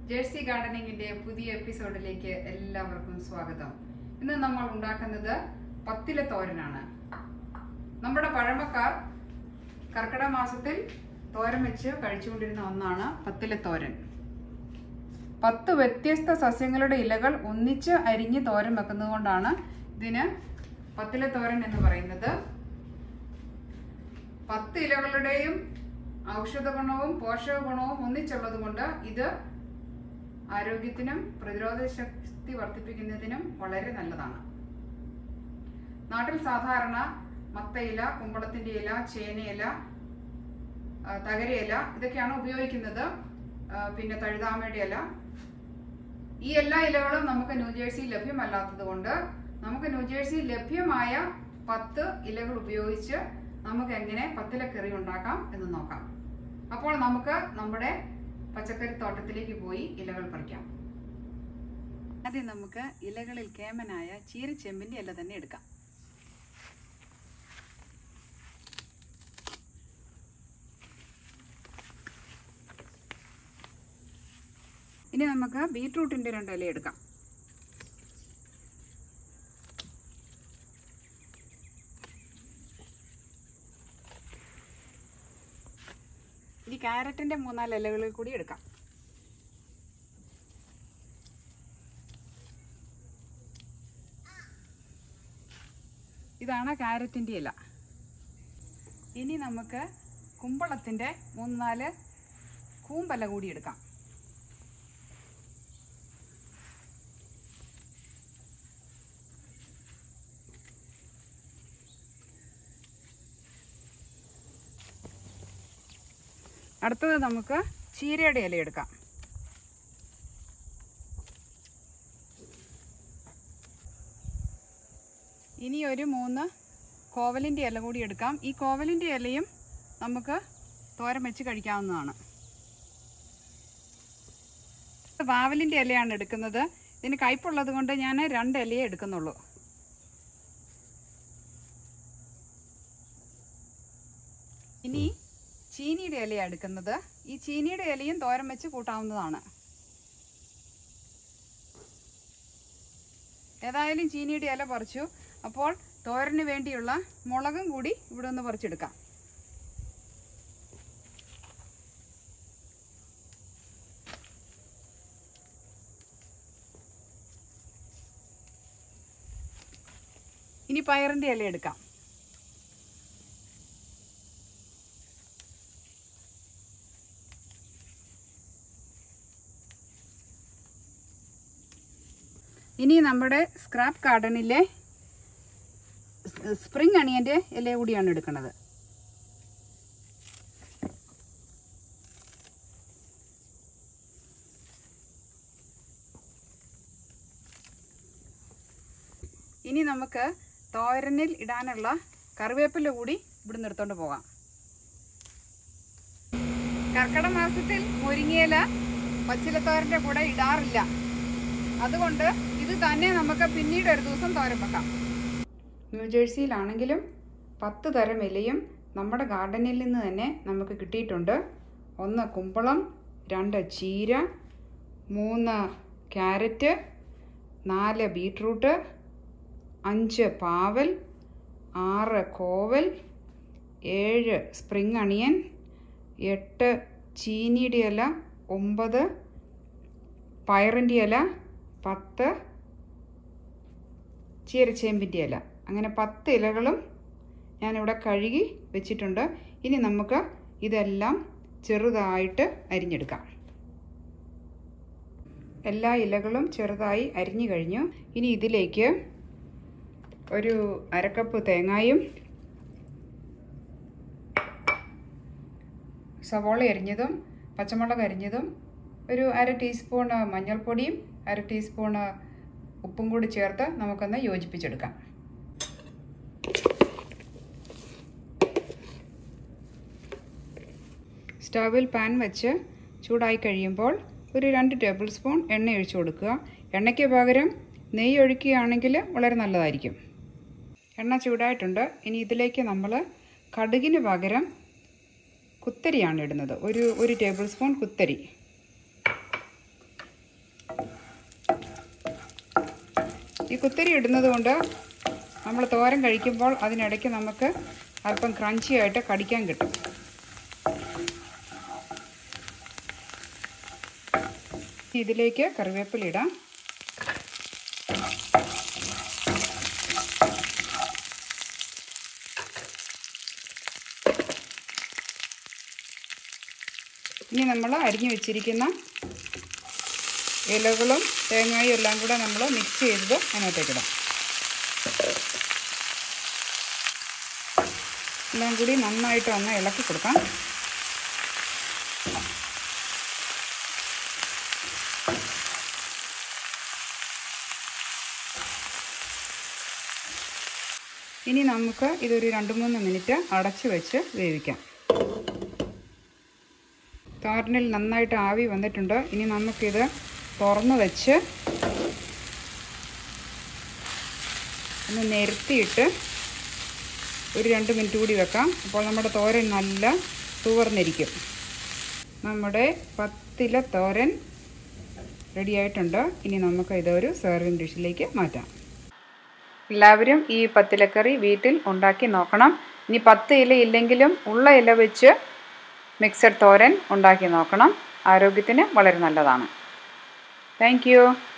jersey ഗാർഡനിങ്ങിന്റെ പുതിയ എപ്പിസോഡിലേക്ക് എല്ലാവർക്കും സ്വാഗതം ഇന്ന് നമ്മൾ ഉണ്ടാക്കുന്നത് പത്തില തോരനാണ് നമ്മുടെ പഴമക്കാർ കർക്കിടക മാസത്തിൽ തോരൻ വെച്ച് കഴിച്ചുകൊണ്ടിരുന്ന ഒന്നാണ് പത്തില തോരൻ പത്ത് വ്യത്യസ്ത സസ്യങ്ങളുടെ ഇലകൾ ഒന്നിച്ച് അരിഞ്ഞ് തോരൻ വെക്കുന്നതുകൊണ്ടാണ് ഇതിന് പത്തില തോരൻ എന്ന് പറയുന്നത് പത്ത് ഇലകളുടെയും ഔഷധ ഗുണവും പോഷക ഗുണവും ഒന്നിച്ചുള്ളത് കൊണ്ട് ഇത് ആരോഗ്യത്തിനും പ്രതിരോധ ശക്തി വർദ്ധിപ്പിക്കുന്നതിനും വളരെ നല്ലതാണ് നാട്ടിൽ സാധാരണ മത്തയില കുമ്പളത്തിന്റെ ഇല ചേനയില ആ, തകരയില ഇതൊക്കെയാണ് ഉപയോഗിക്കുന്നത് ആ, പിന്നെ തഴുതാമയുടെ ഇല ഈ എല്ലാ ഇലകളും നമുക്ക് ന്യൂജേഴ്സി ലഭ്യമല്ലാത്തത് കൊണ്ട് നമുക്ക് ന്യൂജേഴ്സി ലഭ്യമായ പത്ത് ഇലകൾ ഉപയോഗിച്ച് നമുക്ക് എങ്ങനെ പത്തിലക്കറി ഉണ്ടാക്കാം എന്ന് നോക്കാം അപ്പോൾ നമുക്ക് നമ്മുടെ പച്ചക്കറി തോട്ടത്തിലേക്ക് പോയി ഇലകൾ പറിക്കാം ആദ്യം നമുക്ക് ഇലകളിൽ കേമനായ ചീരച്ചെമ്പിന്റെ ഇല തന്നെ എടുക്കാം ഇനി നമുക്ക് ബീട്രൂട്ടിന്റെ രണ്ട് ഇല എടുക്കാം ഇനി ക്യാരറ്റിന്റെ മൂന്നാല് ഇലകളിൽ കൂടി എടുക്കാം ഇതാണ് ക്യാരറ്റിന്റെ ഇല ഇനി നമുക്ക് കുമ്പളത്തിന്റെ മൂന്ന് നാല് കൂമ്പല കൂടി എടുക്കാം അടുത്തത് നമുക്ക് ചീരയുടെ ഇല എടുക്കാം ഇനി ഒരു മൂന്ന് കോവലിൻ്റെ ഇല കൂടി എടുക്കാം ഈ കോവലിൻ്റെ ഇലയും നമുക്ക് തോരൻ വെച്ച് കഴിക്കാവുന്നതാണ് വാവലിൻ്റെ ഇലയാണ് എടുക്കുന്നത് ഇതിന് കയ്പുള്ളത് കൊണ്ട് ഞാൻ രണ്ട് ഇലയേ എടുക്കുന്നുള്ളൂ ഇനി ചീനിയുടെ ഇലയാണ് എടുക്കുന്നത് ഈ ചീനിയുടെ ഇലയും തോരൻ വെച്ച് കൂട്ടാവുന്നതാണ് ഏതായാലും ചീനിയുടെ ഇല പറിച്ചു അപ്പോൾ തോരന് വേണ്ടിയുള്ള മുളകും കൂടി ഇവിടെ ഒന്ന് പറിച്ചെടുക്കാം ഇനി പയറിൻ്റെ ഇല എടുക്കാം ഇനി നമ്മുടെ സ്ക്രാപ്പ് ഗാർഡനിലെ സ്പ്രിംഗ് അണിയൻ്റെ ഇല കൂടിയാണ് എടുക്കുന്നത് ഇനി നമുക്ക് തോരനിൽ ഇടാനുള്ള കറിവേപ്പില കൂടി ഇവിടുന്ന് എടുത്തോണ്ട് പോകാം കർക്കിടക മാസത്തിൽ മുരിങ്ങയില പച്ചിലത്തോരൻ്റെ കൂടെ ഇടാറില്ല അതുകൊണ്ട് ഇത് തന്നെ നമുക്ക് പിന്നീട് ഒരു ദിവസം തോരൻ വെക്കാം ന്യൂജേഴ്സിയിലാണെങ്കിലും പത്ത് തരം ഇലയും നമ്മുടെ ഗാർഡനിൽ നിന്ന് തന്നെ നമുക്ക് കിട്ടിയിട്ടുണ്ട് ഒന്ന് കുമ്പളം രണ്ട് ചീര മൂന്ന് ക്യാരറ്റ് നാല് ബീട്രൂട്ട് അഞ്ച് പാവൽ ആറ് കോവൽ ഏഴ് സ്പ്രിംഗ് അണിയൻ എട്ട് ചീനിയുടെ ഇല ഒമ്പത് പയറിൻ്റെ ഇല പത്ത് ചീരച്ചേമ്പിൻ്റെ ഇല അങ്ങനെ പത്ത് ഇലകളും ഞാനിവിടെ കഴുകി വെച്ചിട്ടുണ്ട് ഇനി നമുക്ക് ഇതെല്ലാം ചെറുതായിട്ട് അരിഞ്ഞെടുക്കാം എല്ലാ ഇലകളും ചെറുതായി അരിഞ്ഞു കഴിഞ്ഞു ഇനി ഇതിലേക്ക് ഒരു അരക്കപ്പ് തേങ്ങായും സവോള അരിഞ്ഞതും പച്ചമുളക് അരിഞ്ഞതും ഒരു അര ടീസ്പൂൺ മഞ്ഞൾപ്പൊടിയും അര ടീസ്പൂൺ ഉപ്പും കൂടി ചേർത്ത് നമുക്കൊന്ന് യോജിപ്പിച്ചെടുക്കാം സ്റ്റവിൽ പാൻ വെച്ച് ചൂടായി കഴിയുമ്പോൾ ഒരു രണ്ട് ടേബിൾ സ്പൂൺ എണ്ണ ഒഴിച്ചു കൊടുക്കുക എണ്ണയ്ക്ക് പകരം നെയ്യ് ഒഴിക്കുകയാണെങ്കിൽ വളരെ നല്ലതായിരിക്കും എണ്ണ ചൂടായിട്ടുണ്ട് ഇനി ഇതിലേക്ക് നമ്മൾ കടുകിന് പകരം കുത്തരിയാണ് ഇടുന്നത് ഒരു ഒരു ടേബിൾ സ്പൂൺ കുത്തരി ഈ കുത്തരി ഇടുന്നത് കൊണ്ട് നമ്മൾ തോരൻ കഴിക്കുമ്പോൾ അതിനിടയ്ക്ക് നമുക്ക് അല്പം ക്രഞ്ചി ആയിട്ട് കടിക്കാൻ കിട്ടും ഇതിലേക്ക് കറിവേപ്പില ഇടാം ഇനി നമ്മൾ അരിഞ്ഞു വെച്ചിരിക്കുന്ന ഇലകളും തേങ്ങയും എല്ലാം കൂടെ നമ്മൾ മിക്സ് ചെയ്തത് അതിനകത്തേക്കിടാം എല്ലാം കൂടി നന്നായിട്ട് ഒന്ന് ഇളക്കി കൊടുക്കാം ഇനി നമുക്ക് ഇതൊരു രണ്ട് മൂന്ന് മിനിറ്റ് അടച്ചു വെച്ച് വേവിക്കാം തോരനിൽ നന്നായിട്ട് ആവി വന്നിട്ടുണ്ട് ഇനി നമുക്കിത് തുറന്ന് വെച്ച് ഒന്ന് നിരത്തിയിട്ട് ഒരു രണ്ട് മിനിറ്റ് കൂടി വെക്കാം അപ്പോൾ നമ്മുടെ തോരൻ നല്ല തുവർന്നിരിക്കും നമ്മുടെ പത്തില തോരൻ റെഡിയായിട്ടുണ്ട് ഇനി നമുക്ക് ഇതൊരു സെർവിങ് ഡിഷിലേക്ക് മാറ്റാം എല്ലാവരും ഈ പത്തിലക്കറി വീട്ടിൽ ഉണ്ടാക്കി നോക്കണം ഇനി പത്ത് ഇല ഇല്ലെങ്കിലും ഉള്ള ഇല വെച്ച് മിക്സഡ് തോരൻ ഉണ്ടാക്കി നോക്കണം ആരോഗ്യത്തിന് വളരെ നല്ലതാണ് താങ്ക്